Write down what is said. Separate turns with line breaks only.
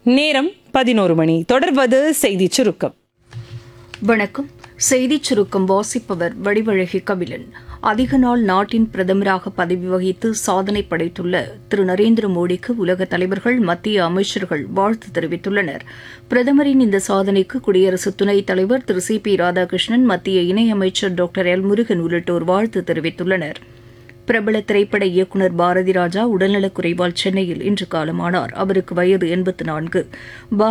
நேரம் பதினோரு மணி தொடர்வது செய்தி சுருக்கம்
வணக்கம் செய்திச் சுருக்கம் வாசிப்பவர் வடிவழகி கபிலன் அதிக நாள் நாட்டின் பிரதமராக பதவி வகித்து சாதனை படைத்துள்ள திரு நரேந்திர மோடிக்கு உலக தலைவர்கள் மத்திய அமைச்சர்கள் வாழ்த்து தெரிவித்துள்ளனர் பிரதமரின் இந்த சாதனைக்கு குடியரசு துணைத் தலைவர் திரு சி பி ராதாகிருஷ்ணன் மத்திய இணையமைச்சர் டாக்டர் எல் முருகன் உள்ளிட்டோர் வாழ்த்து தெரிவித்துள்ளனர் பிரபல திரைப்பட இயக்குநர் பாரதி ராஜா உடல்நலக் குறைவால் சென்னையில் இன்று காலமானார் அவருக்கு வயது எண்பத்து நான்கு